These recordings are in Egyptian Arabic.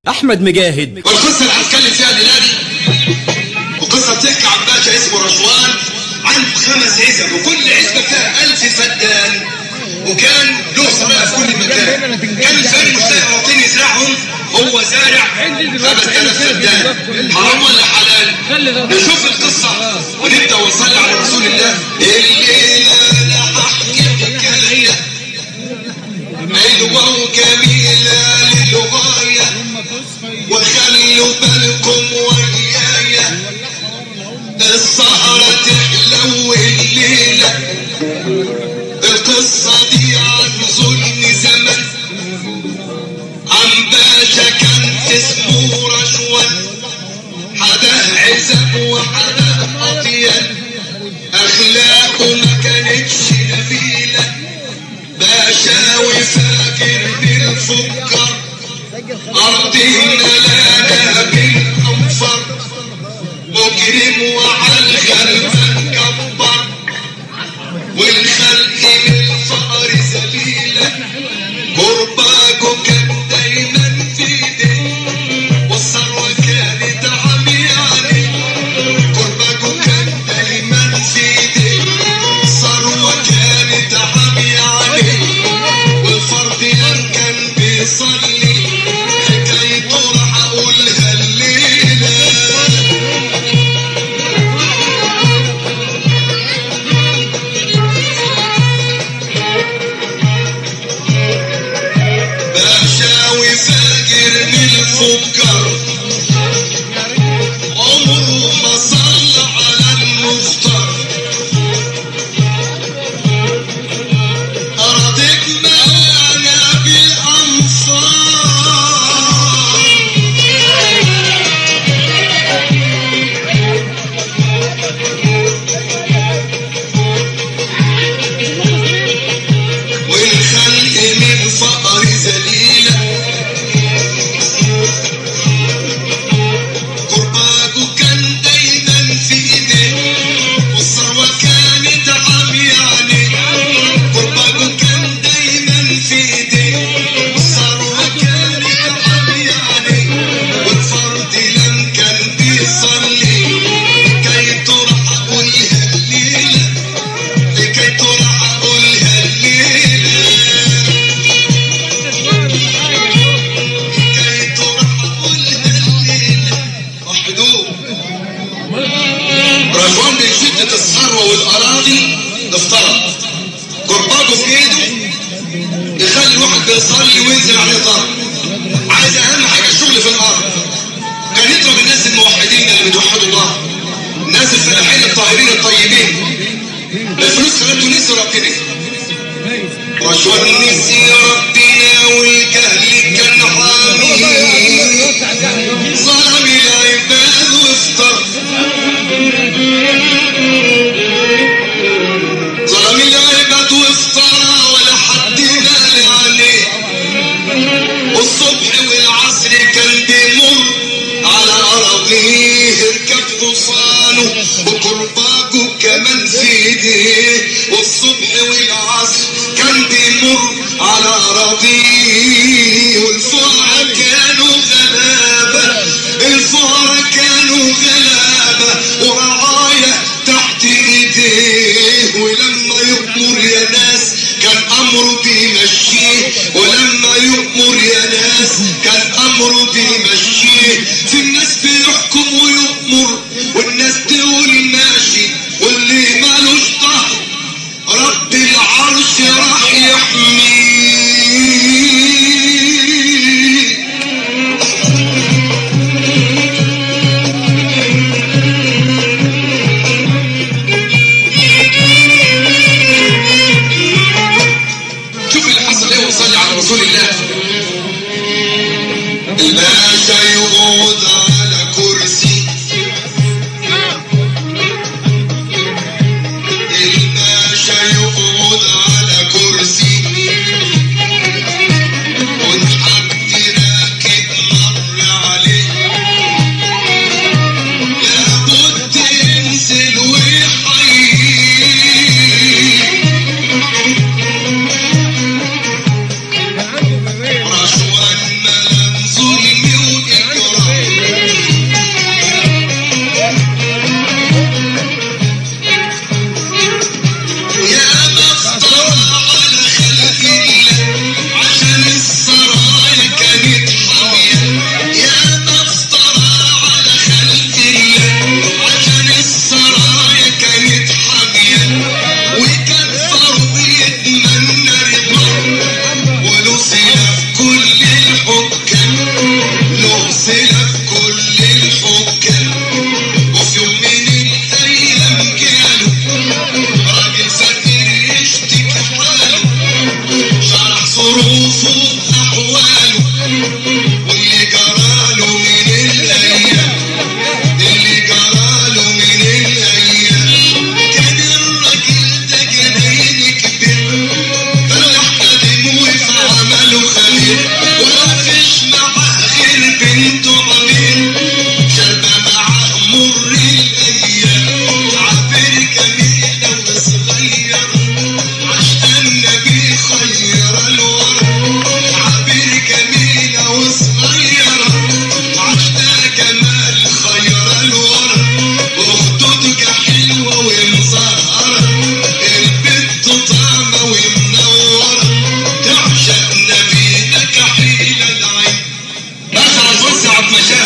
أحمد مجاهد والقصة اللي هنتكلم فيها الليلة دي وقصة بتحكي عن باشا اسمه رشوان عنده خمس عزب وكل عزبة فيها ألف فدان وكان له صلاة في كل مكان كان الفقير المشتري راضين يزرعهم هو زارع 5000 فدان حرام ولا حلال؟ نشوف القصة ونبدأ ونصلي على رسول الله الليلة أنا هحكي حكاية حلوة وجميلة للغاية وخلوا بالكم ويايا السهرة تحلو الليلة القصة دي عن ظلم زمن عن باشا كان اسمه رشوان حداه عزب وحداه أطيان أخلاقه ما كانتش نبيلة باشاوي فاكر بالفكر أرضنا لنا بالأوفر مجرم وعلى الغلبان كبر والخلق من الفقر ذليلة قرباكو كان دايما في ايديه والثروة كانت عمي عليه قرباكو كان دايما في ايديه الثروة كانت عمي عليه والفرد لم كان بيصلي حكايته راح اقولها الليلة باشاوي فاجر من الفكر عمره ما صلى على المختار أرضك معانا بالأنصار والخلق من فقر ذليلة قرباكو كان دايما في ايديه والثروة كانت عمي عليه قرباكو كان دايما في ايديه والثروة كانت عمي عليه والفرد لم كان بيصلي حكايته راح اقولها الليلة حكايته راح اقولها الليلة حكايته راح اقولها الليلة وحدوه رشوان من شدة الثروة والأراضي افترض قرباته في ايده يخلي الواحد بيصلي وينزل عليه ضرب عايز أهم حاجة الشغل في الأرض كان يضرب الناس الموحدين اللي بيتوحدوا الله الناس الفلاحين الطاهرين الطيبين الفلوس خلته نسي ربنا رشوان نسي ربنا والجهل كان حامي ظلم العباد وافتر ظلم العباد وافترى ولا حد مال عليه والصبح والعصر كان بيمر على أراضيه اركب حصانه وكرباجه كمان في ايديه والصبح والعصر كان بيمر على أراضيه والفقراء كانوا غلابة الفقراء كانوا غلابة ورعاية تحت ايديه ولما يؤمر يا ناس كان امره بيمشيه ولما يؤمر يا ناس كان امره بيمشيه في الناس بيحكم ويؤمر والناس تقول ماشي واللي مالوش ظهر رب العرش راح يحميه شوف اللي حصل ايه وصلي على رسول الله الباشا يقعد على كل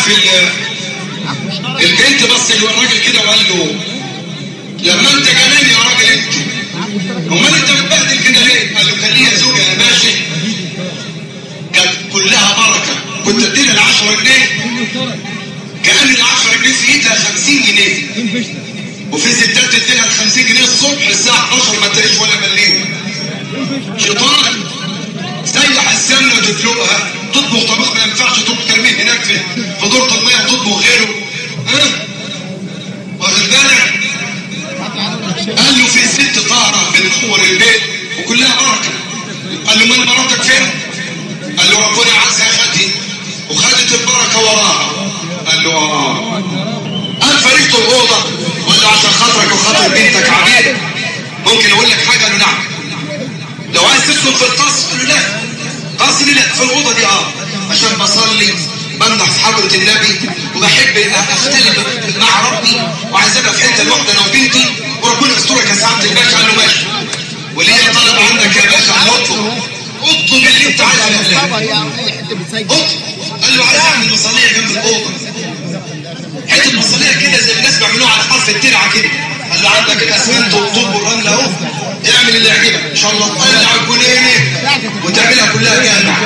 عارف ال- البنت بص للراجل كده وقال له لما انت جنان يا راجل انت امال انت متبهدل كده ليه؟ قال له كان ليا زوجه يا باشا كانت كلها بركه كنت اديلها ال 10 جنيه كان ال 10 جنيه في ايدها 50 جنيه وفي ستات تديلها ال 50 جنيه الصبح الساعه 11 ما تلاقيش ولا مليم شيطان سيح السمنه وتدلقها تطبخ طبخ ما ينفعش تروح ترميه هناك في في دورة الميه وتطبخ غيره ها واخد بالك قال له في ست طاهرة بتنور البيت وكلها بركة قال له من مراتك فين؟ قال له ربنا عز خدي وخدت البركة وراها قال له اه قال فريقة الأوضة قال له عشان خاطرك وخاطر بنتك عبيد ممكن أقول لك حاجة قال له نعم لو عايز تسكن في القصر قال له لا قصر لا في الأوضة دي اه عشان بصلي بمدح في حضرة النبي وبحب اختلف مع ربي وعايز ابقى في حته لوحدي انا وبنتي وربنا يسترك يا سعاده الباشا قال له ماشي وليا طلب عندك يا باشا اطلب اطلب اللي انت عايزه يا اهلها طبعا يعني اي حته بتسجل اطلب قال له عايز اعمل مصليه جنب الاوضه حته مصليه كده زي الناس بيعملوها على حرف الترعه كده قال له عندك الاسمنت والطوب والرمل اهو اعمل اللي يعجبك ان شاء الله تطلع الجنينه وتعملها كلها جامع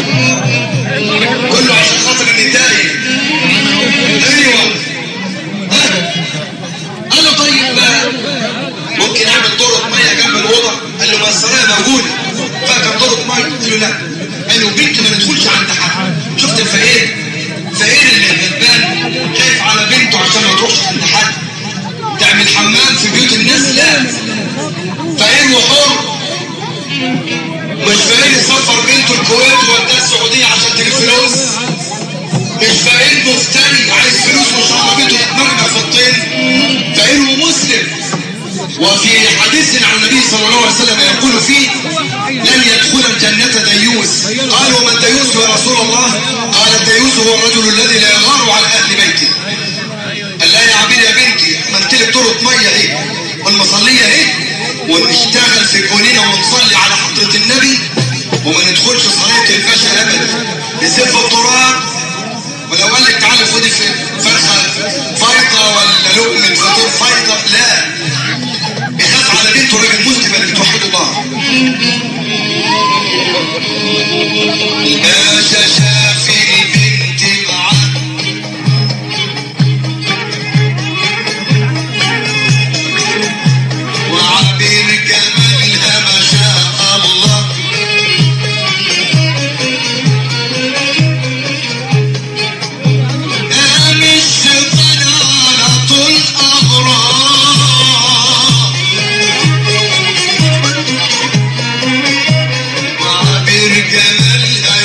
كله عشان خاطر النتائج ايوه ها؟ قال له طيب آه، ممكن اعمل دورة ميه جنب الاوضه قال له ما الصلاة موجوده فاكر دورة ميه قال له لا قال له بنت ما ندخلش عند حد شفت الفقير الفقير اللي غلبان خايف على بنته عشان ما تروحش عند حد تعمل حمام في بيوت الناس لا فقير وحر مش فقير يسفر بنته الكويت ووداها السعوديه عشان تجيب فلوس مش فقير مفتري عايز فلوس وان شاء الله بنته تتمرمى في الطين فقير ومسلم وفي حديث عن النبي صلى الله عليه وسلم يقول فيه لن يدخل الجنة ديوس قال وما الديوس يا رسول الله قال الديوس هو الرجل الذي لا يغار على أهل بيته قال لا يا عبيد يا بنتي عملت دورة مية اهي والمصلية اهي ونشتغل في كوننا ونصلي على حضرة النبي وما ندخلش صلاة الباشا ابدا نسف التراب ولو قال لك تعالى خدي في فرخة فايضة ولا لقمة فطور فايضة لا بيخاف على بنته راجل مسلم اللي بتوحد الله الباشا شاف البنت معاه وعبير جمالها ما شاء الله قام الشيطان على طول أغراب وعبير جمالها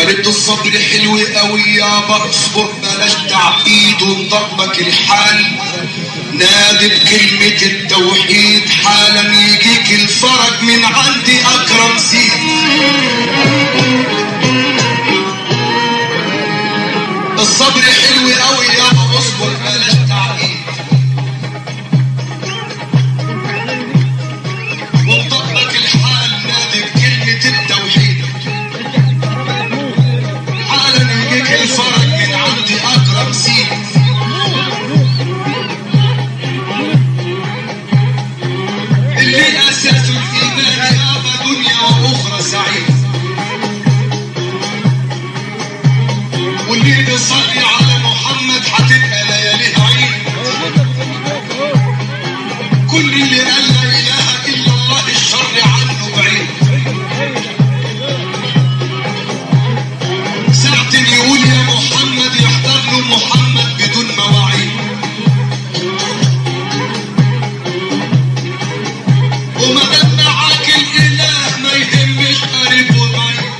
قالت الصبر حلو قوي يابا اصبر بلاش تعقيد ومطبق الحال نادي بكلمة التوحيد حالا يجيك الفرج من عندي اكرم سيد الصبر حلو قوي يابا اصبر بلاش تعقيد ومطبق الحال نادي بكلمة التوحيد حالا يجيك الفرج من عندي اكرم سيد اللي اساس الايمان يابا دنيا واخرى سعيد واللي بيصلي على محمد هتبقى لياليها عيد كل اللي قال لا اله الا الله الشر عنه بعيد ساعة يقول يا محمد يحضر له محمد بدون مواعيد وما دام معاك الاله ما يهمش قريب وبعيد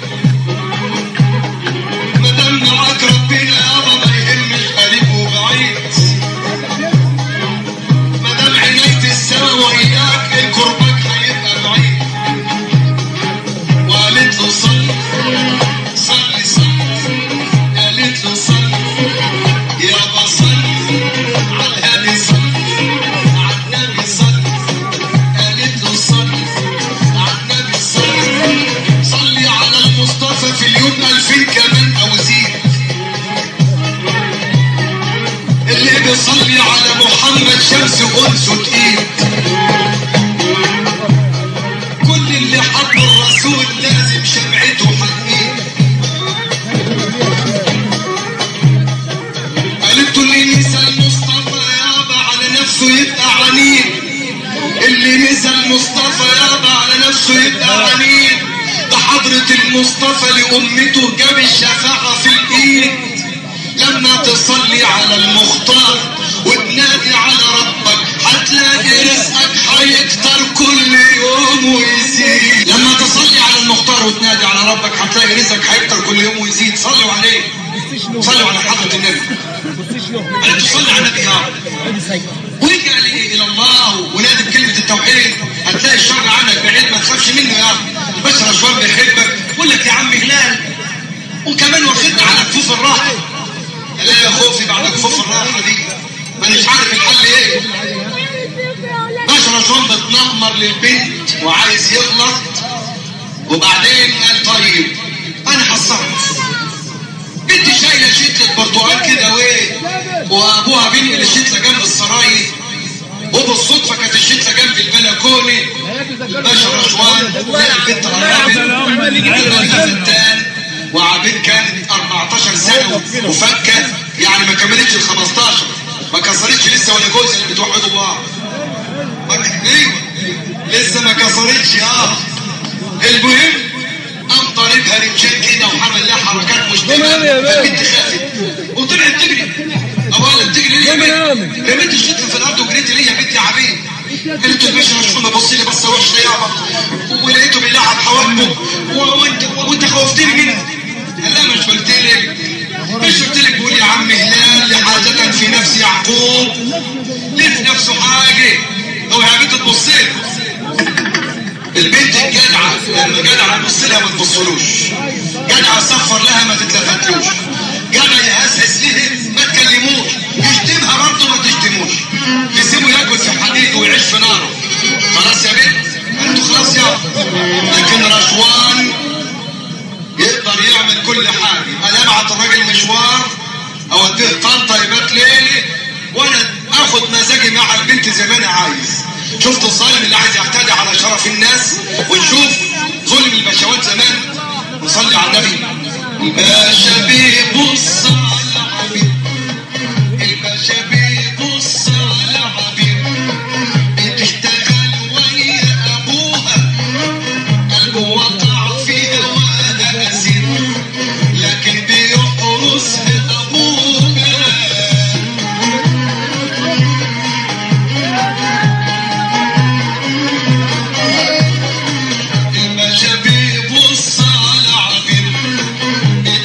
ما دام معاك ربنا يابا ما يهمش قريب وبعيد ما دام عناية السما وإياك قربك هيبقى بعيد وقالت له صلي صلي صلي قالت له صلي يابا صلي على الهادي صلي على النبي صلي قالت له صلي على النبي صلي صلي على المصطفى في اليوم ألفين كمان أو زيد اللي بيصلي على محمد شمس أنسه تقيل كل اللي حب الرسول لازم شمعته حقيقي قالت له اللي نسى المصطفى يابا على نفسه يبقى عنيد اللي نسى المصطفى يابا على نفسه يبقى عنيد ده حضرة المصطفى لأمته جاب الشفاعة في الإيد لما تصلي على المختار وتنادي على ربك هتلاقي رزقك هيكتر كل يوم ويزيد لما تصلي على المختار وتنادي على ربك هتلاقي رزقك هيكتر كل يوم ويزيد صلوا عليه صلوا على حضرة النبي قالت تصلي على النبي يا رب وارجع لي الى الله ونادي بكلمه التوحيد هتلاقي الشر عنك بعيد ما تخافش منه يا رب بشر اشوار بيحبك يقول لك يا عم هلال وكمان واخدنا على كفوف الراحه لا يا خوفي بعد كفوف الراحه دي ما مش عارف الحل ايه بشر اشوار بتنمر للبنت وعايز يغلط وبعدين قال طيب انا هتصرف بنت شايله شتله برتقال كده وايه وابوها بينقل الشتله جنب السراير وبالصدفه كانت الشتله جنب البلكونه باشا رشوان لقى البنت قربت لقى فتان وعبيد كانت 14 سنه وفكه يعني ما كملتش ال 15 ما كسرتش لسه ولا جوز اللي بتوحد الله ما- ايوه لسه ما كسرتش اه المهم قام ضاربها رجال كده وعمل لها حركات مشتبهه تمام يا باشا. فالبنت خافت وطلعت تجري اولا بتجري ليه يا بنت رميت الشتله في الارض وجريت ليه يا بنت يا عبيد قلت الباشا مش ما بص لي بصه وحشه يابا ولقيته بيلعب حواجبه و- وانت وانت خوفتني منه قال لا مش قلت لك مش قلت لك بقول يا عم هلال لحاجة في نفس يعقوب ليه في نفسه حاجة هو يا بنت تبص له البنت الجدعة لما جدعة تبص لها ما تبصلوش جدعة تصفر لها ما تتلفتلوش جدع يهسهس ليه ما تكلموش يشتمها برضه ما تشتموش تسيبه ياكل في حديده ويعيش في ناره خلاص يا بنت انتوا خلاص يا لكن رشوان يقدر يعمل كل حاجة انا ابعت الراجل مشوار اوديه طنطا يبات ليلي وانا اخد مزاجي مع البنت زي ما انا عايز شفت الظالم اللي عايز يعتدي على شرف الناس ونشوف ظلم البشوات زمان وصلي على النبي الباشا بيبص على عبيد الباشا بيبص على عبيد بتشتغل ويا ابوها قلبه وقع فيها وانا اسير لكن بيحرس ابوها الباشا بيبص على عبيد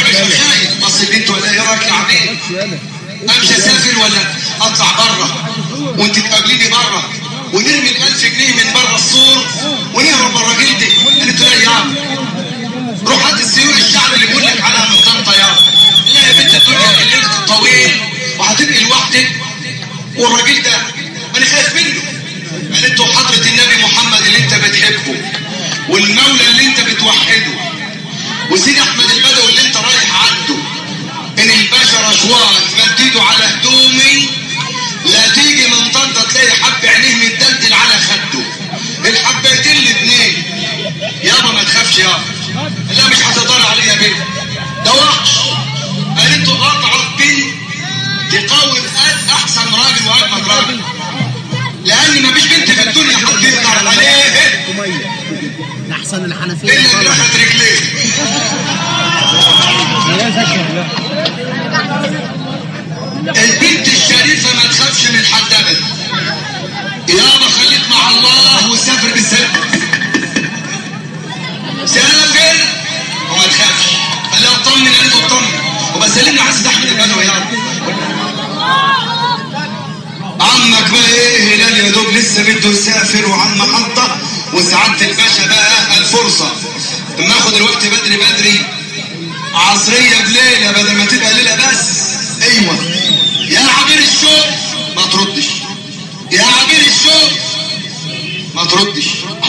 الباشا خايف بص البنت ولا ايه رايك يا عبيد امشي اسافر ولا اطلع بره وانت تقابليني بره ونرمي الالف جنيه من بره السور ونهرب بره جلدي قالت له لا يا عم روح هات السيول الشعر اللي بيقول لك عليها من طنطا يا لا يا بنت الدنيا الليل طويل وهتبقي لوحدك والراجل ده انا خايف منه قالت له حضرة النبي محمد اللي انت بتحبه والمولى اللي انت بتوحده وسيدي احمد البدوي اللي انت رايح عنده ان الباشا رشوان مدده على هدومي لا تيجي من طنطا تلاقي حب عينيه متدلدل على خده الحبيتين الاتنين يابا ما تخافش يابا لا مش هتقدر عليه يا بنت ده وحش قالت له اضعف بنت تقاوم قد احسن راجل واجمد راجل لان مفيش بنت في الدنيا حد يقدر عليه احسن الحنفيه الا اللي راحت رجليه البنت الشريفة ما تخافش من حد ابدا يابا خليك مع الله وسافر بالسلام سافر وما تخافش قال لها اطمن قالت له اطمن وبسلمنا على سيدي احمد البدوي يابا عمك بقى ايه هلال يا دوب لسه بده يسافر وعن محطة وسعادة الباشا بقى الفرصة اما اخد الوقت بدري بدري عصرية بليلة بدل ما تبقى ليلة بس ايوه يا عبير الشوق ما تردش يا عبير الشوق ما تردش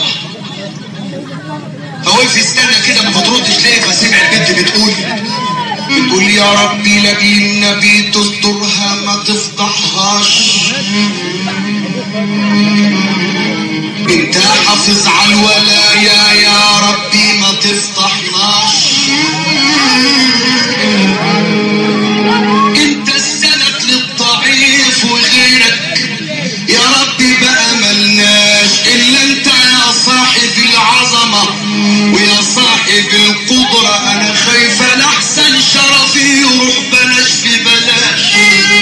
فوقف يستنى كده ما بتردش ليه فسمع البنت بتقول بتقول يا ربي لاجل النبي تسترها ما تفضحهاش انت حافظ على الولايا يا ربي ما تفضحناش انت السند للضعيف وغيرك يا ربي بقى ملناش الا انت يا صاحب العظمة ويا صاحب القدرة انا خايفة لحسن شرفي يروح بلاش في بلاش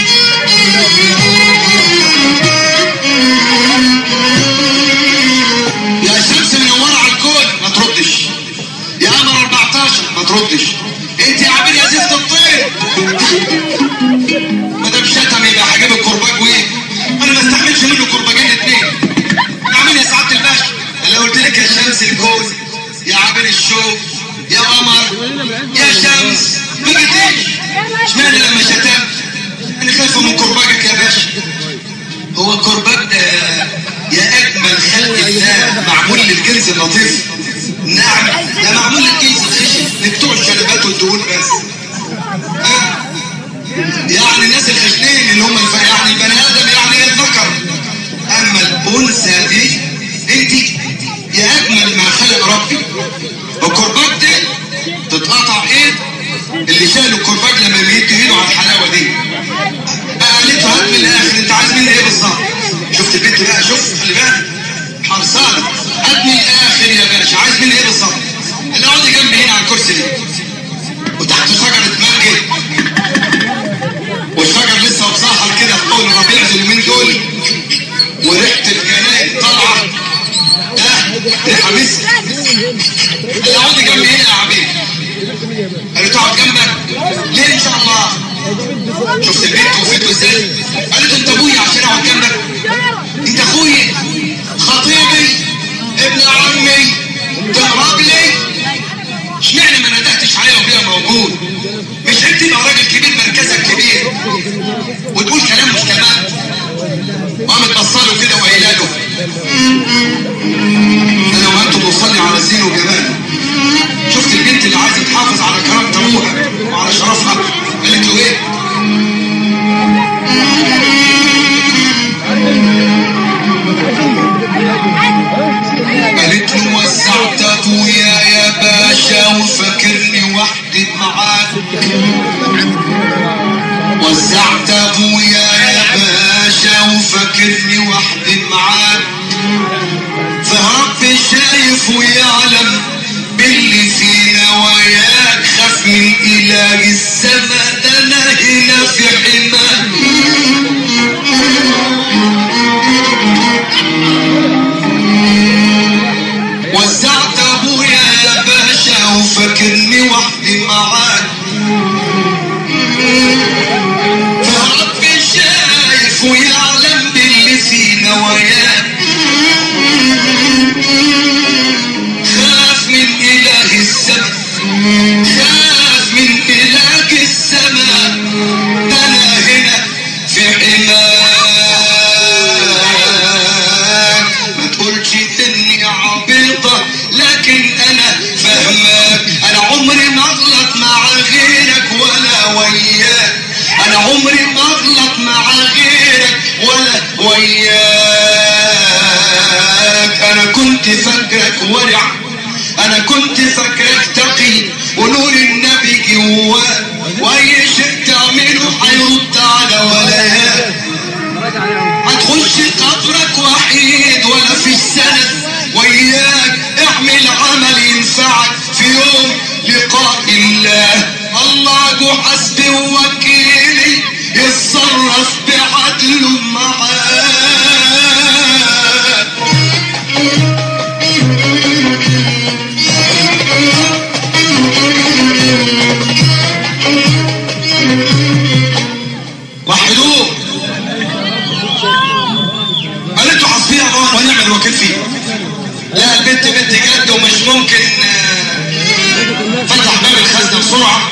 يا شمس منورة على الكون ما تردش يا قمر 14 ما تردش انت يا عبيد يا زفت الطير ما دام شتم يبقى هجيب الكرباج وايه انا ما استحملش منه كرباجين اتنين اعمل يا سعاده الباشا انا قلت لك يا شمس الكون يا عبير الشوق يا قمر يا شمس ما جيتيش اشمعنى لما شتمت انا خايفه من كرباجك يا باشا هو الكرباج ده يا اجمل خلق الله معمول للجنس اللطيف نعم ده معمول للجنس الخشن لبتوع الشنبات والدهون بس ها؟ يعني الناس الخشنين اللي هم الف... يعني البني ادم يعني الذكر اما الانثى دي انت يا اجمل ما خلق ربي الكرباج دي تتقطع ايد اللي شال الكرباج لما بيدي ايده على الحلاوه دي بقى قالت له هات من الاخر انت عايز مني ايه بالظبط شفت البنت بقى شوف خلي بالك حرصان هات من الاخر يا باشا عايز مني ايه بالظبط اللي اقعدي جنبي هنا على الكرسي دي وتحت شجره مانجي والشجر لسه مصحر كده في اول ربيع اليومين دول وريحه الجناين طالعه ده ريحه مسك اللي اقعدي جنبي هنا يا عبيد قالت له اقعد جنبك ليه ان شاء الله شفت البنت وفيته ازاي قالت له انت ابويا عشان اقعد جنبك انت اخويا خطيبي ابن عمي تقرب لي اشمعنى ما ندهتش عليا وهي موجود مش انت تبقى راجل كبير مركزك كبير وتقول كلام مش تمام وقامت بصاله كده وقايله له انا وانت بنصلي على الزين وجماله شفت البنت اللي عايزه تحافظ على كرامه ابوها وعلى شرفها قالت له ايه قالت له وسعت ابويا يا باشا وفاكرني وحدي معاك وزعت ابويا يا باشا وفاكرني وحدي معاك فرب شايف ويعلم باللي في نواياك خاف من اله السما ده انا هنا في حماك وزعت ابويا يا باشا وفاكرني وحدي معاك وياك انا كنت فاكرك ورع انا كنت فاكرك تقي ونور النبي جواك واي شيء تعمله هيرد على ولاك هتخش قبرك وحيد ولا في السند وياك اعمل عمل ينفعك في يوم لقاء الله الله جو حسبي ووكيلي يتصرف بعدله معاك وحدوه قالت له حسبي الله ونعم الوكيل فيه لا البنت بنت جد ومش ممكن آه، فتح باب الخزنه بسرعه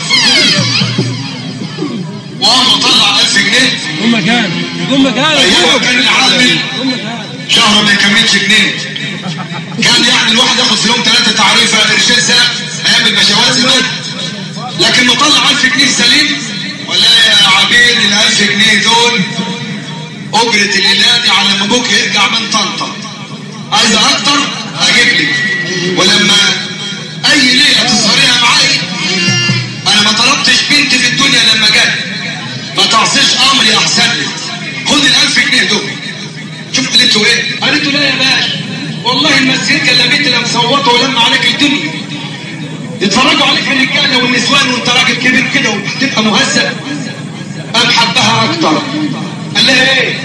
وقام مطلع 1000 جنيه قوم مكان قوم مكان ايام كان العامل قوم مكان شهر ما يكملش جنيه كان يعني الواحد ياخد في يوم ثلاثة تعريفة قرشين ساعة ايام البشوات زمان لكن مطلع 1000 جنيه سليم ولا يا عبيد ال 1000 جنيه دول اجرة الليلة دي على ما ابوك يرجع من طنطا عايز اكتر اجيب لك ولما اي ليلة تسهريها معايا انا ما طلبتش بنت في الدنيا لما جت ما تعصيش امري احسن لك خد ال 1000 جنيه دول شوف قالت له ايه؟ قالت له لا يا باشا والله المزيكا اللي بنت اللي مصوته ولما عليك الدنيا يتفرجوا عليك الرجاله والنسوان وانت راجل كبير كده وتبقى مهذب قام حبها اكتر قال لها ايه؟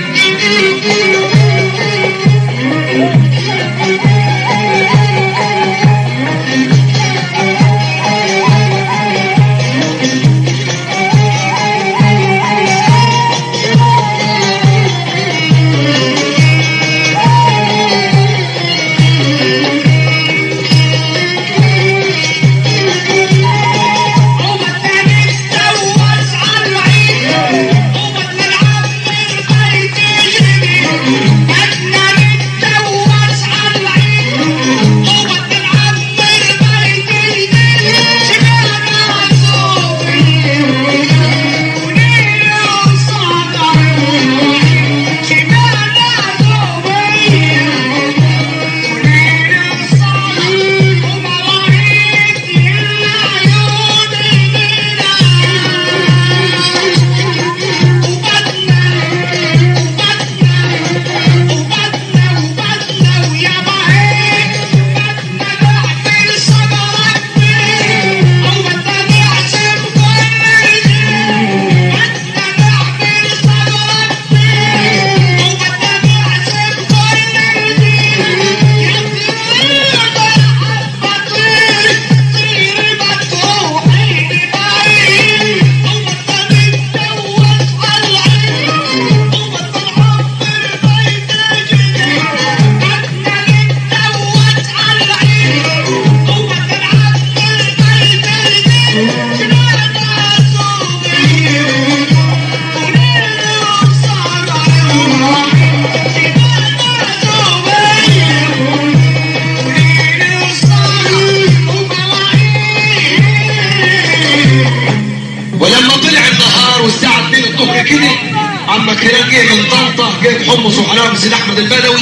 ولما طلع النهار والساعة 2 الظهر كده عمك هلال جه من طنطا جايب حمص وحلاوه من سيد احمد البدوي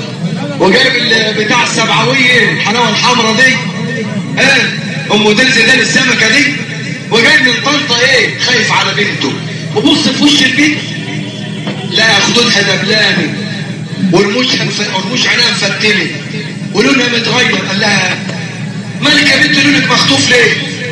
وجايب ال- بتاع السبعويه الحلاوه الحمراء دي ها ام دل زيدان السمكه دي وجايب من طنطا ايه خايف على بنته وبص في وش البنت لا خدودها دبلاني والمش والمش عينها مفتنه ولونها متغير قال لها مالك يا بنت لونك مخطوف ليه؟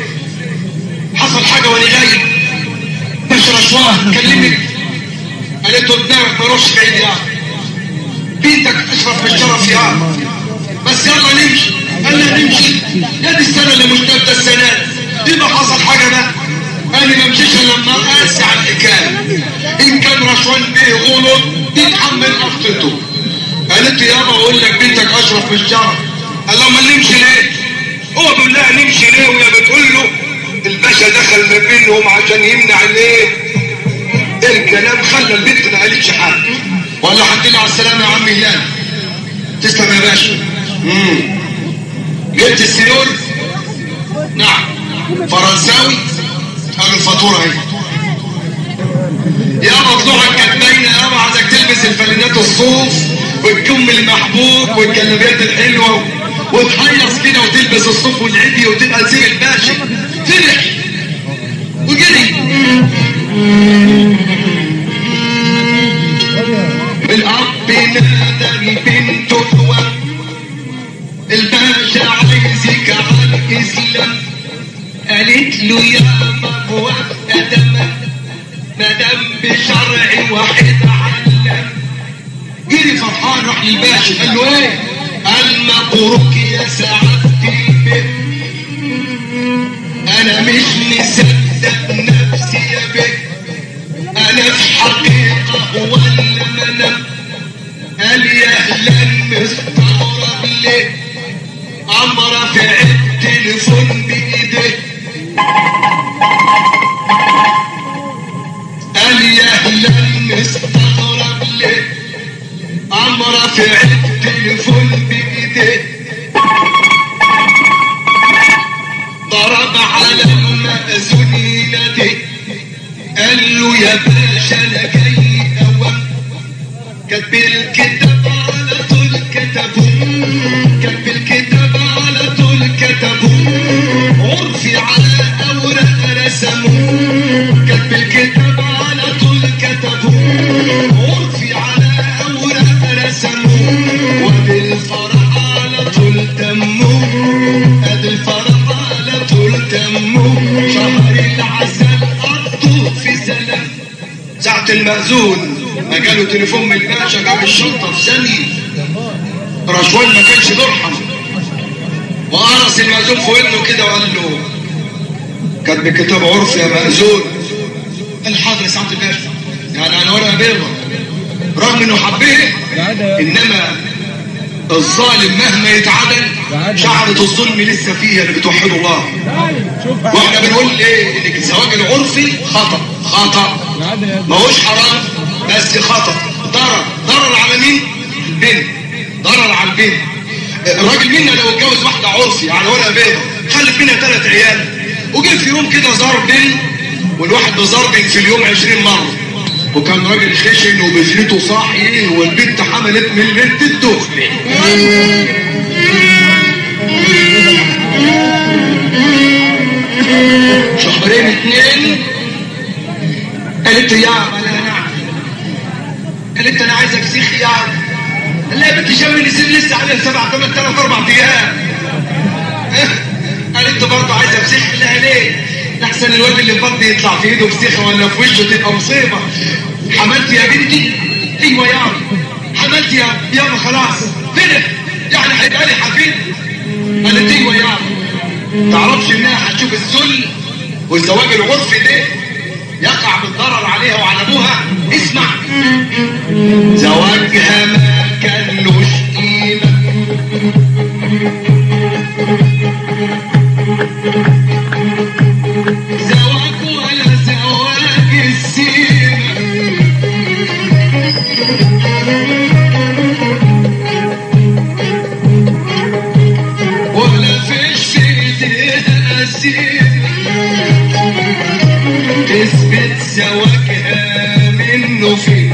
حصل حاجة وانا غايب باش رشوان كلمك قالت له دماغك ما روحش بعيد يعني بنتك اشرف بالشرف يا عم بس يلا نمشي قال لها نمشي يا دي السنة اللي مش نبدا السنة دي ما حصل حاجة بقى انا ما امشيش الا لما اقاسي على الحكاية ان كان رشوان بيه غلط يتحمل اخطته قالت له يابا اقول لك بنتك اشرف بالشرف قال لها امال نمشي ليه؟ هو بيقول لها نمشي ليه وهي بتقول له الباشا دخل ما بينهم عشان يمنع الايه الكلام خلى البنت ما قالتش حاجه ولا الحمد لله على السلامه يا عم هلال تسلم يا باشا امم جبت السيول نعم فرنساوي قال الفاتوره اهي يابا طلوعك كانت باينه يابا عايزك تلبس الفانلة جزمة الصوف والكم المحبوب والجلابيات الحلوة وتهيص كده وتلبس الصوف والعبي وتبقى نسيب الباشا فرح وجري الأب نادى البنت هو الباشا عايزك على الإسلام قالت له يا مروة أدم مدام بشرع واحد علم جري فرحان راح للباشا قال له ايه قال مبروك يا سعادة البيت انا مش مصدق نفسي يا بيت انا في حقيقة ولا منام قال يا اهلا مستغرب ليه عمرة في التليفون بايديه قال يا اهلا مستغرب ليه عمرة في التليفون بايديه ضرب على المأذون ينادي قال له يا باشا انا جاي اوام كتب الكتاب على طول كتبه كتب الكتاب على طول كتبه عرفي على اوراق رسمه كتب الكتاب على طول كتبه عرفي على اوراق رسمه وبالفرح على طول تمه ادي الفرح على طول تمه شهر العسل قضوا في سلام ساعة المأذون ما جاله تليفون من الباشا جاب الشنطة في ثانية رشوان ما كانش بيرحم وقرص المأذون في ودنه كده وقال له كاتب كتاب عرف يا مأذون قال حاضر يا سعادة الباشا يعني انا ورقة بيضة رغم انه حبيه انما الظالم مهما يتعدل شعرة الظلم لسه فيها اللي بتوحد الله واحنا بنقول ايه ان الزواج العرفي خطأ خطأ ما هوش حرام بس خطأ ضرر ضرر على مين البنت ضرر على البنت الراجل منا لو اتجوز واحدة عرفي على ورقة بيضة خلف منها ثلاث عيال وجه في يوم كده ضرب والواحد بضرب في اليوم 20 مرة وكان راجل خشن وبذلته صاحي والبنت حملت من بنت الدخل شهرين اتنين قالت له يا عم انا نعم قالت انا عايزك سيخ يا عم قال لها يا بنت شم نسيب لسه عليها سبع ثمان ثلاث اربع ايام قالت له برضه عايزه فسيخ لها ليه؟ احسن الواد اللي بطني يطلع في ايده فسيخه ولا في وشه تبقى مصيبه حملت يا بنتي ايوه يا حملت يا يابا خلاص فين يعني هيبقى لي حفيد قالت ايوه يا تعرفش انها هتشوف الذل والزواج العرفي ده يقع بالضرر عليها وعلى ابوها اسمع زواجها ما كانوش قيمه زواج ولا زواج السيمه ولا فيش ايديها اسير تثبت زواجها منه فين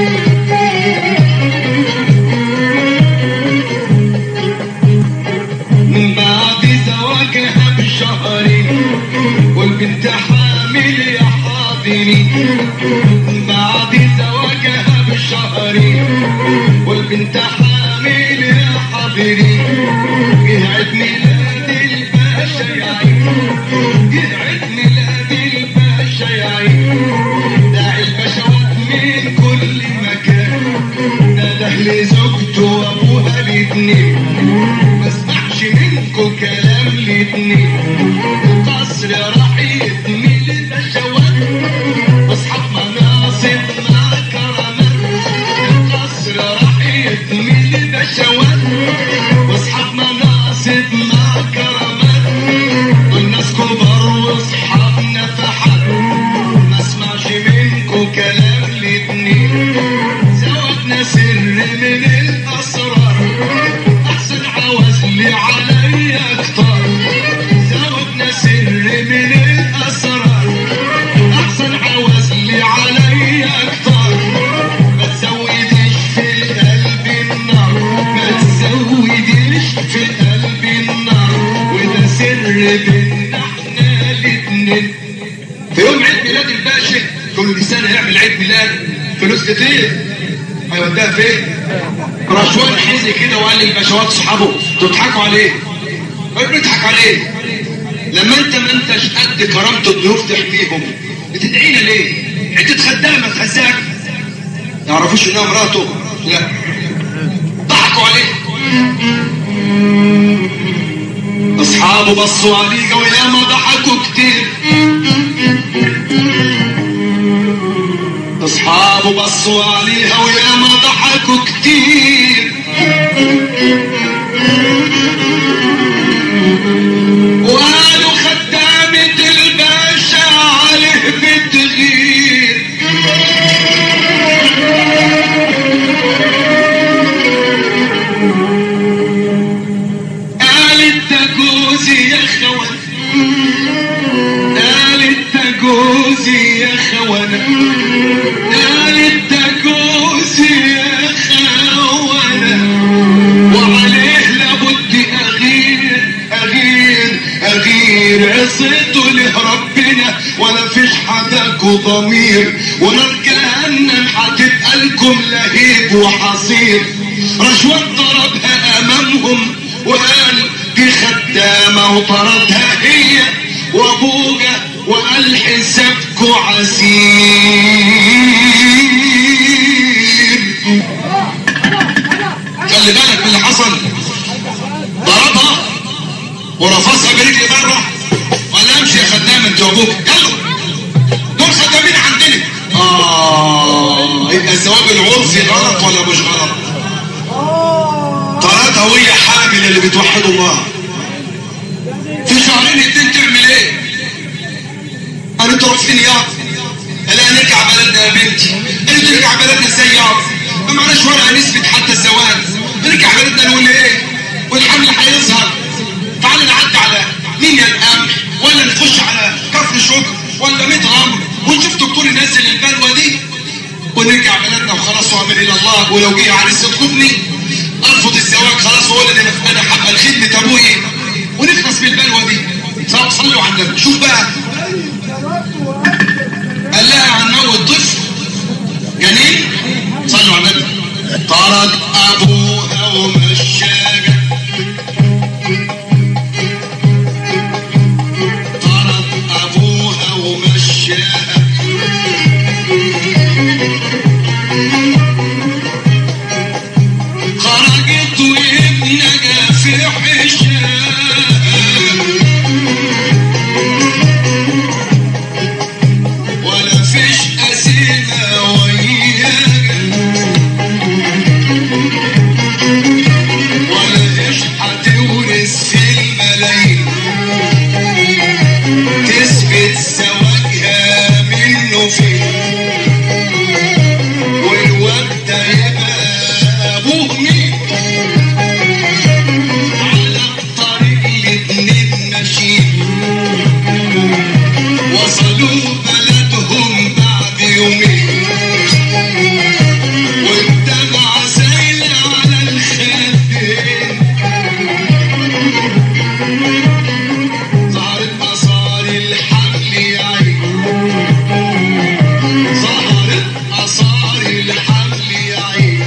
من بعد زواجها بشهرين والبنت حامل يا حاضرين من بعد زواجها بشهرين والبنت حامل يا حاضرين جه عيد ميلاد الباشا يا عين جه عيد ميلاد الباشا يا عين داعي البشوات من كل مكان نده لزوجته وابوها الاتنين ما اسمعش منكم كلام الاتنين القصر راح يتميل البشوات واصحاب مناصب مع كرامات القصر راح يتميل البشوات واصحاب مناصب مع كرامات دول ناس كبار واصحاب نفحات ما اسمعش منكم كلام الاتنين زواجنا سر من الاسرار احسن عوز لي عليا اكتر زواجنا سر من الاسرار احسن عوز لي عليا اكتر ما تزودش في فلوس كتير هيوديها فين؟ رشوان حزي كده وقال للبشوات صحابه تضحكوا عليه قال بنضحك عليه لما انت ما انتش قد كرامة الضيوف تحميهم بتدعينا ليه؟ عدة خدامة تخزاك يعرفوش انها مراته لا ضحكوا عليه اصحابه بصوا عليه وياما ضحكوا كتير اصحابه بصوا عليها وياما ضحكوا كتير وقالوا خدامة الباشا عليه بتغير قالت ده جوزي يا خوان قالت ده جوزي يا خوان قالت ده جوزي يا خوان وعليه لابد اغير اغير اغير عصيته له ربنا ولا فيش حداكوا ضمير ونار جهنم هتبقى لكم لهيب وحصير رشوان ضربها امامهم وقال دي خدامه وطردها هي وابوجا وقال حسابكوا عسير خلي بالك من اللي حصل ضربها ورفصها برجل بره وقال لها امشي يا خدام انت وابوك يلا دول خدامين عندنا اه يبقى الزواج العرفي غلط ولا مش غلط طردها وهي حامل اللي بتوحد الله في شهرين اتنين تعمل ايه قالوا تروح فين يا قال لها نرجع بلدنا يا بنتي قالت نرجع بلدنا ازاي يا ما معناش ورقه نثبت حتى الزواج نرجع بلدنا نقول ايه والحمل هيظهر تعالى نعدي على مين يا القمح ولا نخش على كفر شكر ولا ميت غمر ونشوف دكتور ينزل البلوه دي ونرجع بلدنا وخلاص واعمل الى الله ولو جه عريس يطلبني ارفض الزواج خلاص واقول ان انا هبقى لخدمه ابويا ونخلص من البلوه دي صلوا صلوا على النبي شوف بقى قال لها هنموت طفل جنين صلوا على النبي طرد ابوها ومشاها طرد ابوها ومشاها خرجت وابنها في حشاها ولا فيش أسئلة وياك ولا إيش هتورث في الملايين تثبت زواجها منه فين والواد ده يبقى أبوه مين على الطريق الاتنين ماشيين وصلوا بلدهم بعد يومين والدمعة سايلة على الخدين ظهرت آثار الحمل يا عين ظهرت آثار الحمل يا عين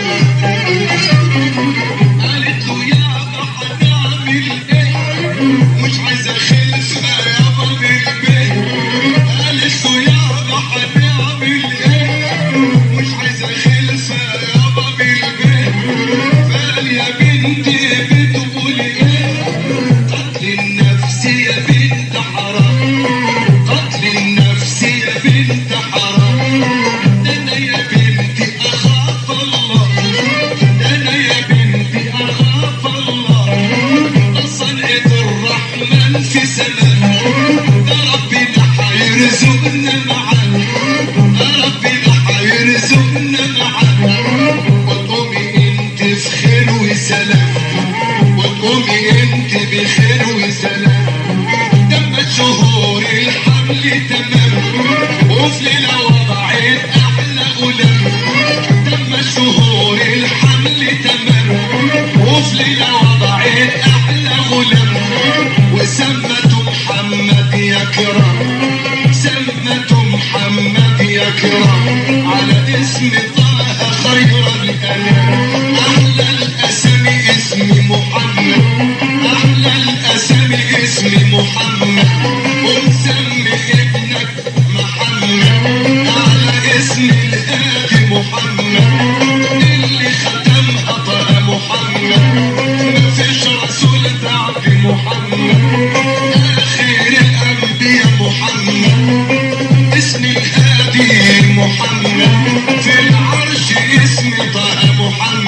قالت له يابا هنعمل ايه مش عايزة خلفة يابا بالبيت قالت له يابا هنعمل ايه مش عايزة خلفة يابا بالبيت قال يا بنتي بتقول ايه قتل النفس يا بنت حرام قتل النفس يا بنت حرام ده انا يا بنتي اخاف الله ده انا يا بنتي اخاف الله ده صنعة الرحمن في سماء ده ربنا هيرزقنا معاه ده ربنا هيرزقنا معاه وتقومي انت في خير وسلام وتقومي انت بخير وسلام تمت شهور الحمل تمام وفي ليلة وضعت أحلى غلام تمت شهور الحمل تمام وفي ليلة وضعت أحلى غلام وسمته محمد يا كرام سمته محمد يا كرام على اسم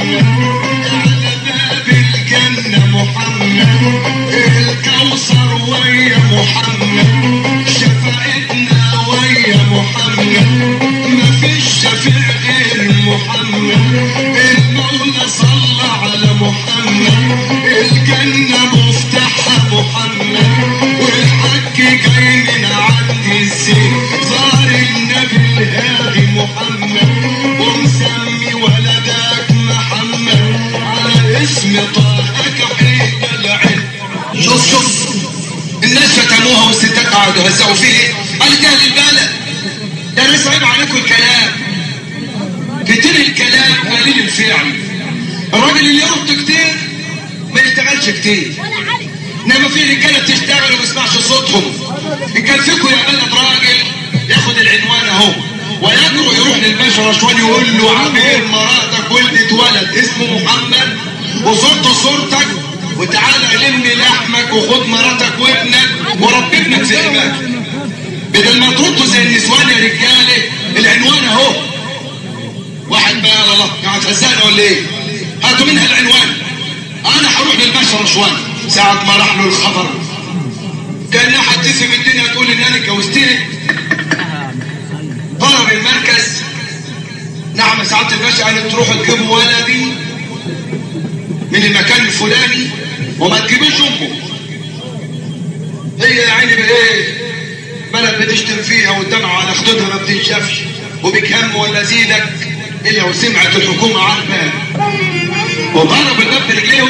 محمد على باب الجنة محمد الكوثر ويا محمد شفاعتنا ويا محمد مفيش شفيع غير محمد المولى صلى على محمد الجنة مفتاحها محمد والحج جاي من عند الزين زار النبي الهادي محمد ومسمي ولدك محمد على اسم طه كحيل العلم شوف شوف الناس شتموها والستات قعدوا هزقوا فيه ايه؟ قال ده للبلد ده ناس عيب عليكم الكلام كتير الكلام قليل الفعل الراجل اللي يرد كتير ما يشتغلش كتير انما في رجاله بتشتغل وما بيسمعش صوتهم ان كان فيكم يا بلد راجل ياخد العنوان اهو ويجرؤ يروح للباشا رشوان يقول له عبير مراتك ولدت ولد اسمه محمد وصورته صورتك وتعالى لم لحمك وخد مراتك وابنك وربي ابنك في عبادك بدل ما تردوا زي النسوان يا رجاله العنوان اهو واحد بقى يا الله قاعد هزقنا ولا ايه؟ هاتوا منها العنوان انا هروح للباشا رشوان ساعة ما راح له الخبر كان حدثي في الدنيا تقول ان انا اتجوزتني طلب المركز نعم يا سعاده الباشا قالت تروحوا تجيبوا ولدي من المكان الفلاني وما تجيبوش امه هي يا عيني بايه بلد بتشتم فيها والدمع على خدودها ما بتنشفش وبك هم ولا زيدك الا وسمعت الحكومه عارفه وضرب الباب برجليهم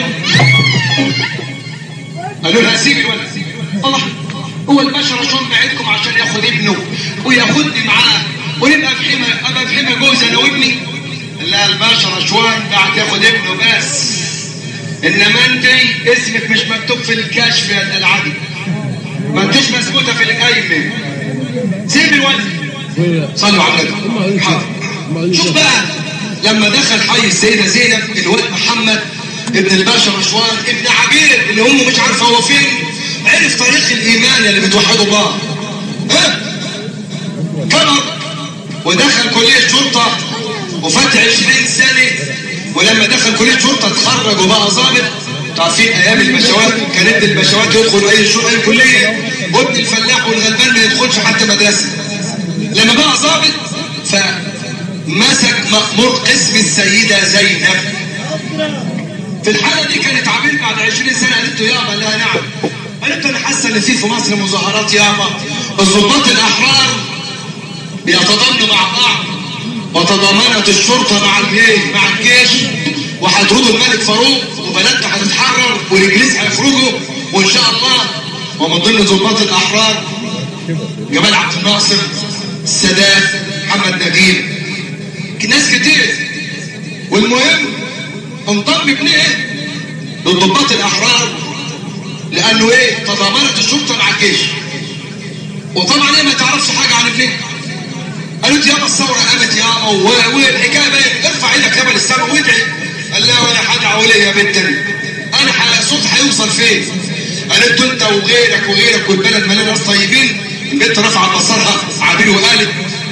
قالوا لها سيبي الولد الله هو الباشا رشوان بعتكم عشان ياخد ابنه وياخدني معاه ونبقى في حمى ابقى في حمى جوز انا وابني لا الباشا رشوان بعت ياخد ابنه بس انما انت اسمك مش مكتوب في الكشف يا العدي ما انتش مثبوته في القايمه سيب الولد صلوا على النبي حاضر شوف بقى لما دخل حي السيده زينب الواد محمد ابن الباشا رشوان ابن عبير اللي امه مش عارفه هو فين عرف طريق الايمان اللي بتوحدوا الله ها كبر ودخل كليه شرطه وفات 20 سنه ولما دخل كليه شرطه اتخرج وبقى ظابط تعرفين ايام البشوات كان ابن البشوات يدخل اي شو اي كليه وابن الفلاح والغلبان ما يدخلش حتى مدرسه لما بقى ظابط فمسك مأمور قسم السيده زينب في الحالة دي كانت عبير بعد 20 سنة قالت له يابا لا نعم قالت له انا حاسة ان في في مصر مظاهرات يابا الضباط الاحرار بيتضامنوا مع بعض وتضامنت الشرطة مع الايه مع الجيش وهيطردوا الملك فاروق وبلدنا هتتحرر والانجليز هيخرجوا وان شاء الله ومن ضمن ضباط الاحرار جمال عبد الناصر السادات محمد نجيب ناس كتير والمهم انضم ابنه للضباط الاحرار لانه ايه تضامنت الشرطه مع الجيش وطبعا هي ما تعرفش حاجه عن ابنها قالت يابا الثوره قامت يابا و- والحكايه بقى ارفع ايدك يابا للسماء وادعي قال لها ولا حاجه عوليه يا بنت انا انا ح- الصوت هيوصل فين؟ قالت له انت وغيرك وغيرك والبلد مليان ناس طيبين البنت رفعت بصرها عبير وقالت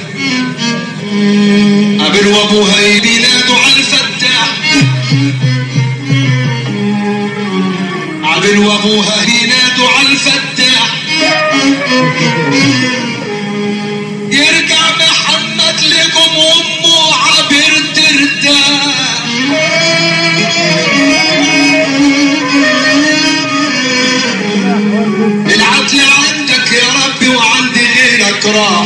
عبير وابوها بينادوا على الفتاح عبير وابوها ينادوا على الفتاح يرجع محمد لكم وامه عبير ترتاح العدل عندك يا ربي وعند غيرك راح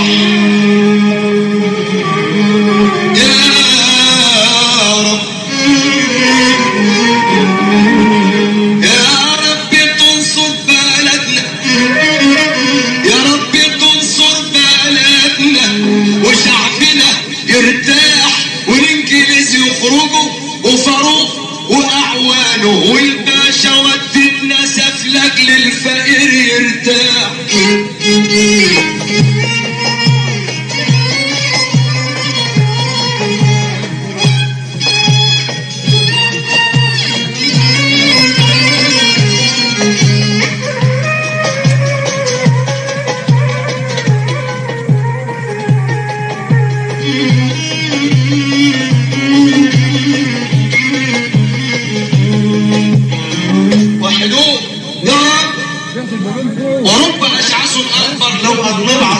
يا رب يا رب تنصر بلدنا يا رب تنصر بلدنا وشعبنا يرتاح والانجليز يخرجوا وفاروق واعوانه والباشا ودتنا سفلك للفقير يرتاح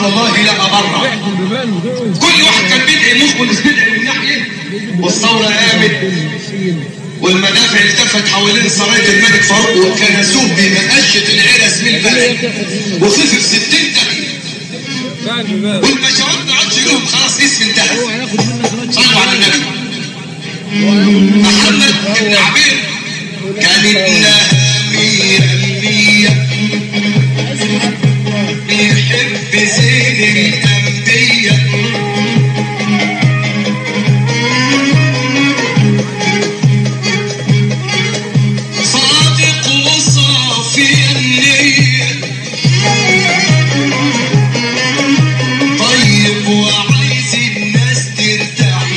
الله لا أبرع كل واحد كان بيدعي مخبل بيدعي من ناحية والثورة قامت والمدافع التفت حوالين سراية الملك فاروق وكنسوه بمقشة العرس من البلد وخفف ستين دقيقة والبشوات ما عادش لهم خلاص اسم انتهى صلوا على النبي محمد بن عبير كان ابنها مية المية بيحب زين الأنبياء صادق وصافي النية طيب وعايز الناس ترتاح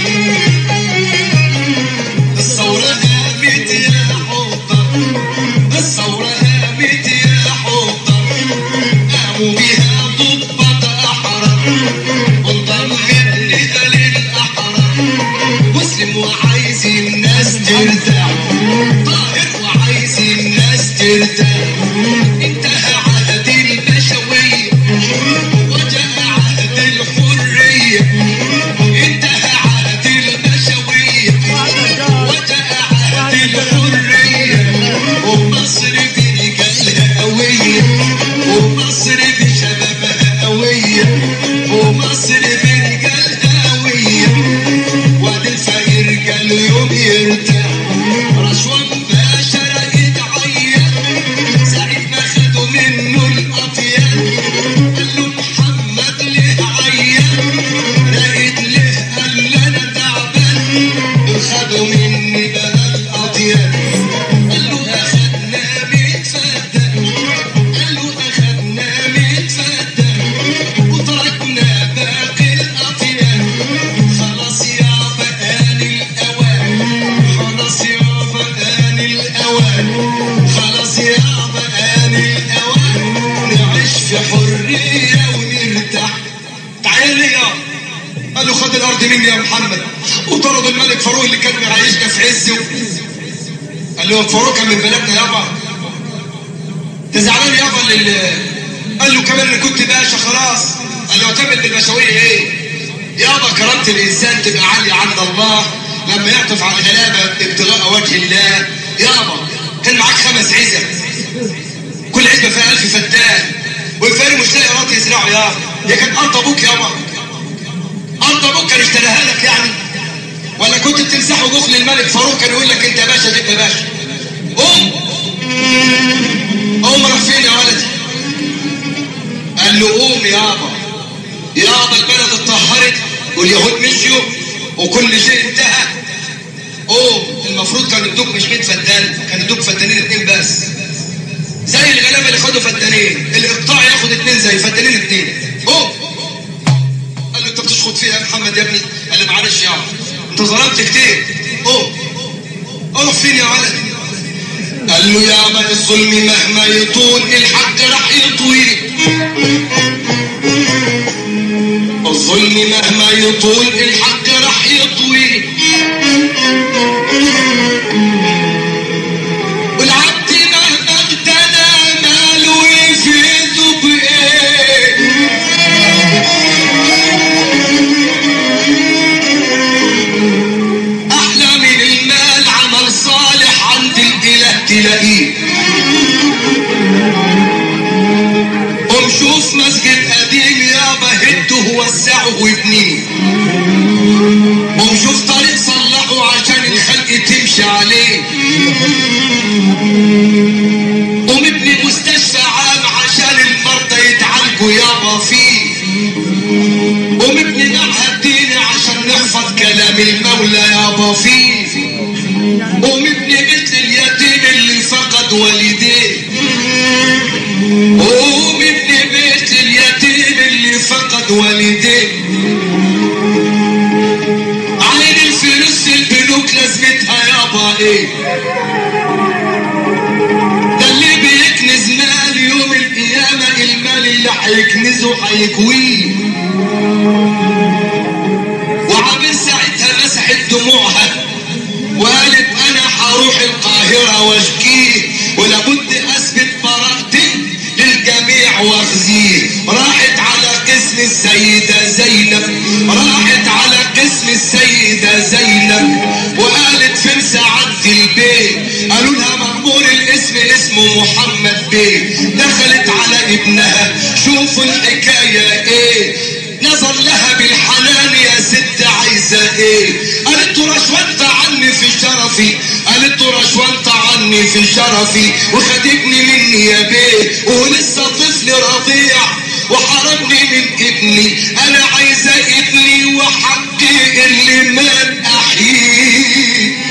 الثورة قامت يا حوطة الثورة قامت يا حوطة قاموا بها ضبط أحرار وانضم الندى للأحرار مسلم وعايز الناس ترتاح طاهر وعايز الناس ترتاح انتهى عهد البشوية وجاء عهد الحرية انتهى عهد البشوية وجاء عهد الحرية ومصر برجالها قوية ومصر بشبابها قوية ومصر برجالها قوية واد الفقير قال يوم يرتاح رشوان باشا راجد عيان ساعة ما خدوا منه الأطيان قال له محمد ليه عيان راقد ليه قال له أنا تعبان دول خدوا مني بقى الأطيان قال له أخدنا ميت فدان قال له أخدنا ميت فدان وتركنا باقي الأطيان خلاص يا بقان الأوان خلاص يا بقان الأوان خلاص يا بقان الأوان نعيش في حرية ونرتاح تعال لي يا قال له خد الأرض مني يا محمد وطرد الملك فاروق اللي كان معيشنا في عزه قال له فاروق كان من بلدنا يابا انت زعلان يابا لل قال له كمان انا كنت باشا خلاص قال له اعتمد بالبشوية ايه يابا كرامة الانسان تبقى عالية عند الله لما يعطف على الغلابة ابتغاء وجه الله يابا كان معاك خمس عزب كل عزبة فيها ألف فتان والفاري مش لاقي راضي يزرعه يابا هي كانت أرض أبوك يابا أرض أبوك كان اشتراها لك يعني ولا كنت بتمسحه جخل الملك فاروق كان يقول لك أنت يا باشا تبقى باشا قوم قوم راح فين يا ولدي قال له قوم يابا يابا البلد اتطهرت واليهود مشيوا وكل شيء انتهى قوم المفروض كانوا يدوك مش 100 فدان كانوا يدوك فدانين اتنين بس زي الغلابه اللي خدوا فدانين الاقطاع ياخد اتنين زي فدانين اتنين قوم قال له انت بتشخط فيها يا محمد يا ابني قال له معلش يابا انت ظلمت كتير قوم اروح فين يا ولد قال له يابا الظلم مهما يطول الحق راح يطوي الظلم مهما يطول الحق راح يطوي والعبد مهما اغتنى ماله يفيده بايه احلى من المال عمل صالح عند الاله تلاقيه قوم شوف مسجد قديم يابا هده ووسعه وابنيه قوم شوف طريق صلحه عشان الخلق تمشي عليه قوم ابني مستشفى عام عشان المرضى يتعالجوا يابا فيه قوم ابني معهد ديني عشان نحفظ كلام المولى يابا فيه قوم ابني مثل اليتيم اللي فقد والديه قوم ابني بيت اليتيم اللي فقد والديه عين الفلوس البنوك لازمتها يابا ايه ده اللي بيكنز مال يوم القيامة المال اللي هيكنزه هيكويه وعامل ساعتها مسحت دموعها وقالت انا هروح القاهرة واشكيه ولابد اثبت براءتي للجميع واخزيه راحت على قسم كان سعادة البيت قالوا لها مقبول الاسم اسمه محمد بيه دخلت على ابنها شوفوا الحكاية ايه نظر لها بالحنان يا ست عايزة ايه قالت له رشوانت عني في شرفي قالت له رشوانت عني في شرفي وخدتني مني يا بيه ولسه طفل رضيع وحرمني من ابني انا عايزة ابني وحقي اللي مات احييه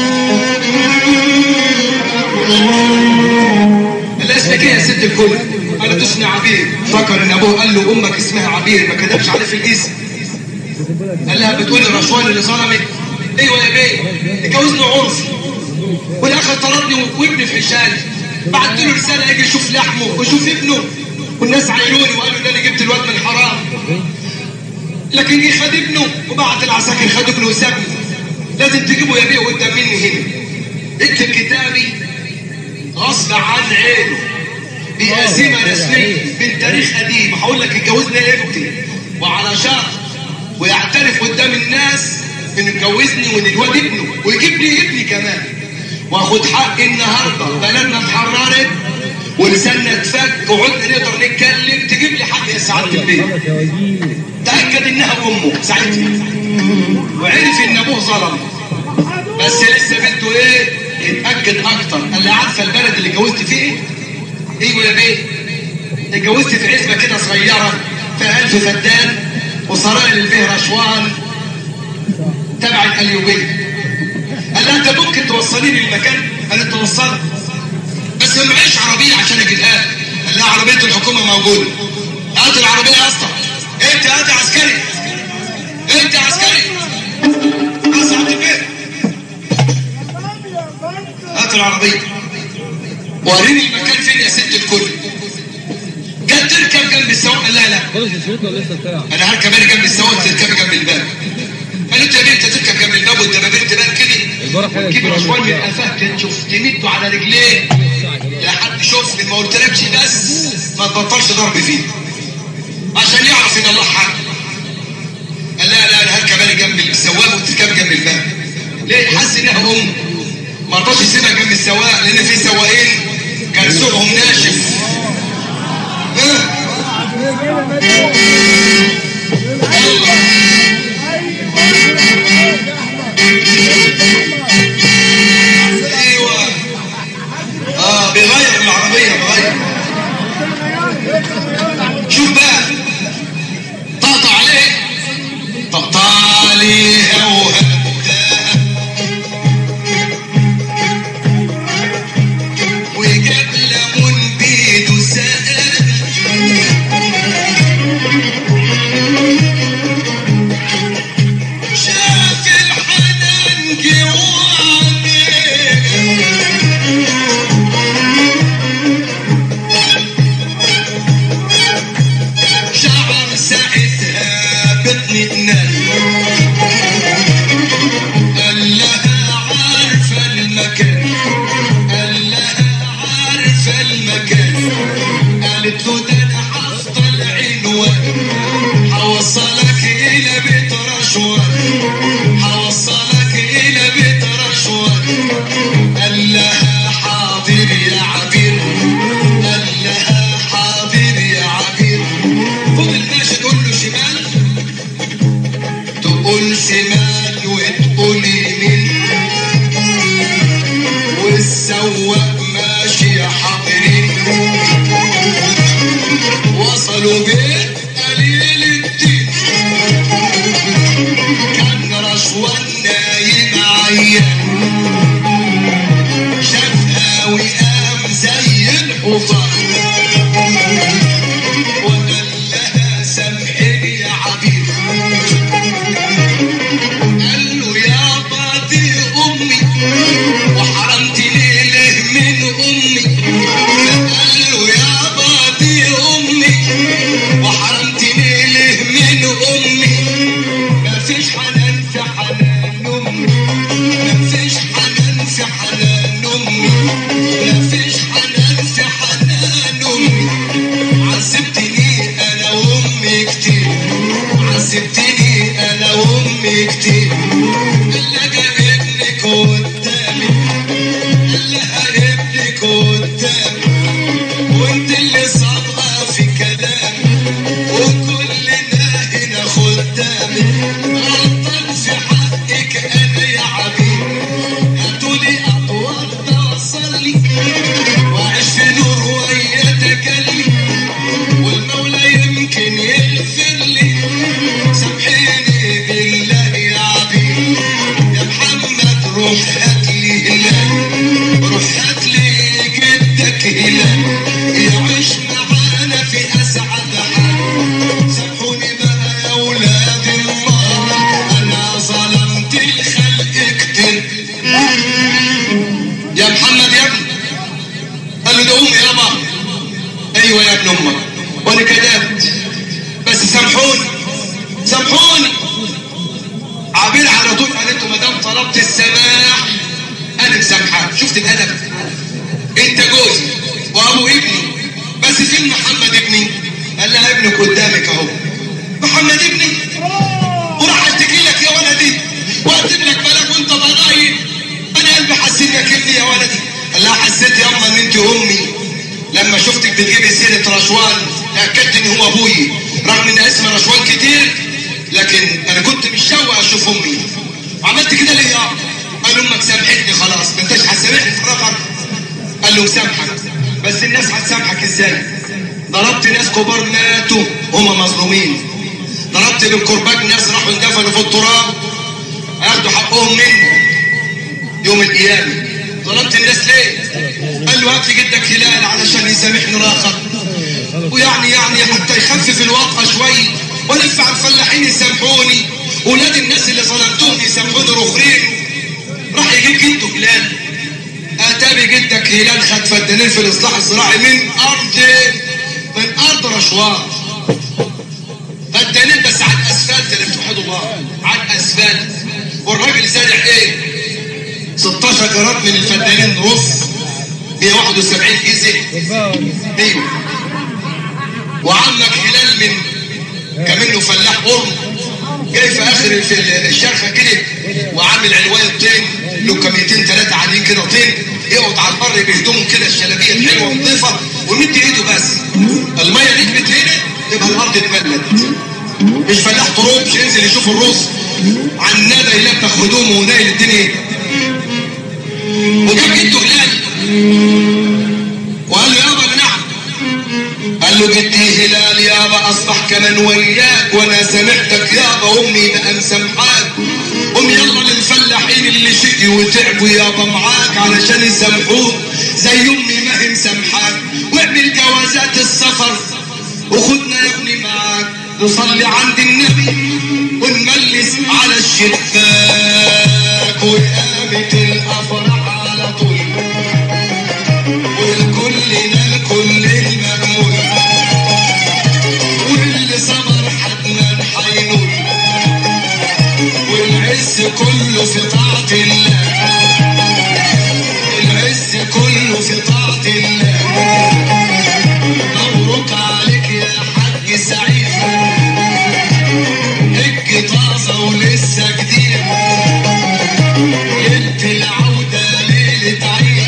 اللي اسمك ايه يا ست الكل قالت اسمي عبير فكر ان ابوه قال له امك اسمها عبير ما كتبش عليه في الاسم قال لها بتقولي رشوان اللي ظلمك ايوه يا بيه اتجوزني عرفي والاخر طردني وابني في حشالي بعت له رساله يجي يشوف لحمه ويشوف ابنه والناس عينوني وقالوا ده انا جبت الواد من حرام لكن جه خد ابنه وبعت العساكر خد ابنه وسابني لازم تجيبه يا بيه قدام مني هنا اكتب كتابي غصب عن عينه بأزمة رسمية من تاريخ قديم هقول لك اتجوزنا ابني وعلى شرط ويعترف قدام الناس ان اتجوزني وان الواد ابنه ويجيب لي ابني كمان واخد حقي النهارده بلدنا اتحررت ولساننا اتفك وعدنا نقدر نتكلم تجيب لي حقي يا سعاده البيت تاكد انها امه ساعتها وعرف ان ابوه ظلم بس لسه بده ايه يتاكد اكتر قال لي عارفه البلد اللي اتجوزت فيه ايه؟ ايوه يا بيه اتجوزت في عزبه كده صغيره فيها الف فدان وسرايا للبيه رشوان تبع القليوبيه قال لها انت ممكن توصليني للمكان؟ قالت توصلك بس ما معيش عربيه عشان اجيبها قال لها عربيه الحكومه موجوده هات العربيه يا اسطى انت هات عسكري انت عسكري اسعد البيت هات العربيه وريني المكان فين يا ست الكل جت تركب جنب السواق لا لا خلص الشروط ولا لسه بتاع؟ انا هركب انا جنب السواق تركب جنب الباب قالت يا بنت تركب جنب الباب والدبابير تبان كده البارح حاجة تجيب كبيرة رشوان من جدا. قفاك كده شوف تمده على رجليه يا حد شوف ما قلتلكش بس ما تبطلش ضرب فيه عشان يعرف ان الله حق قال لا لا انا هركب انا جنب السواق وتركب جنب الباب ليه حس انها ام ما رضاش يسيبها جنب السواق لان في سواقين كان سوقهم ناشف ها؟ ايوه اه بيغير العربيه بيغير شوف بقى طقطع عليه طقطع عليها وهداها وجاب ليمون بيده سقاها شاف الحنان جواني شعر ساعتها بطنقنان قال لها عارفة المكان قال لها عارفة المكان قالت له ده انا هفضل عنوان هوصلك الى بيت رشوان هوصلك الى بيت رشوان قال لها حاضر يا عبير قال لها حاضر يا عبير فضل ماشي تقول له شمال تقول شمال وتقول يمين والسواق ماشي حاضرين وصلوا بيت قليل الدين كان رشوان نايم عيان شافها وقام زي الحصان وقال لها سامحني يا عبير قال له يا بادي امي وحرمتني ليه من امي قال له يا بادي امي وحرمتني ليه من امي مفيش حنان في حنان امي مفيش حنان في حنان امي مفيش حنان في حنان امي عذبتني انا وامي كتير عذبتني انا وامي كتير لقى ابنك قدامي يا محمد يا ابني قال له ده امي يابا ايوه يا ابن امك وانا كذبت بس سامحوني سامحوني عبير على طول قالت له ما دام طلبت السماح انا مسامحك شفت الادب انت جوزي وابو ابني بس فين محمد ابني قال لها ابنك قدامك اهو محمد ابني وراح اشتكي لك يا ولدي واكتب لك بالك وانت ضرايب انا قلبي حسيت انك ابني يا ولدي قال لها حسيت يا اما ان انت امي لما شفتك بتجيبي سيره رشوان تاكدت ان هو ابوي رغم ان اسم رشوان كتير لكن انا كنت مشوق اشوف امي عملت كده ليه يا قال امك سامحتني خلاص ما انتش هتسامحني في رقم قال له مسامحك بس الناس هتسامحك ازاي ضربت ناس كبار ماتوا هم مظلومين ضربت بالكرباج ناس راحوا اندفنوا في التراب هياخدوا حقهم مني يوم القيامة ظلمت الناس ليه؟ قال له هات لي جدك هلال علشان يسامحني راخر ويعني يعني حتى يخفف الوطأة شوي ولف على الفلاحين يسامحوني ولاد الناس اللي ظلمتهم يسامحوني رخرين راح يجيب جده هلال اتابي جدك هلال خد فدانين في الاصلاح الزراعي من ارض من ارض رشوان فدانين بس على الاسفلت اللي بتوحد الله على الاسفلت والراجل زارع ايه 16 جرات من الفدانين رص 171 جزء ايوه وعمك هلال من كمنه فلاح قرن جاي في اخر في الشرخه كده وعامل عنوايه طين له كميتين ثلاثه عاليين كده طين يقعد على البر بهدومه كده الشلابيه الحلوه نظيفه ويمد ايده بس الميه دي هنا يبقى الارض اتبلد مش فلاح طروب مش ينزل يشوف الرز عن ندى يلبخ هدومه ونايل الدنيا وجاب جده هلال وقال له يابا نعم قال له جدي هلال يابا اصبح كمان وياك وانا سامحتك يابا امي بقى مسامحاك قوم يلا للفلاحين اللي شقي وتعبوا يابا معاك علشان يسامحوك زي امي ما هي مسامحاك واعمل جوازات السفر وخدنا يا ابني معاك نصلي عند النبي ونملس على الشباك وقامت الافراح على طول والكلنا الكل المجمول واللي صبر حتما حينول والعز كله في طاعة الله العز كله في طاعة الله مبروك عليك يا حاج سعيد هج طازة ولسه جديد ليلة العودة ليلة عيد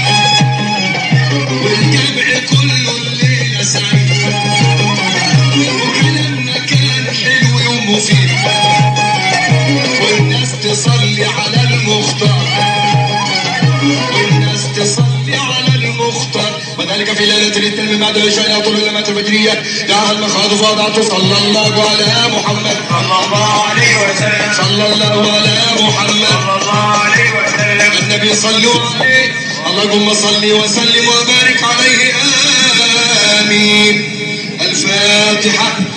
والجمع كله الليلة سعيد وكلامنا كان حلو ومفيد والناس تصلي على المختار والناس تصلي على المختار وذلك في ليلة الاثنين بعد العشاء يطول اللمات الفجرية دعا المخاض وضعته صلى الله على محمد صلى الله عليه وسلم صلى الله على محمد صلى الله عليه وسلم النبي صلوا عليه اللهم صل وسلم وبارك عليه آمين الفاتحة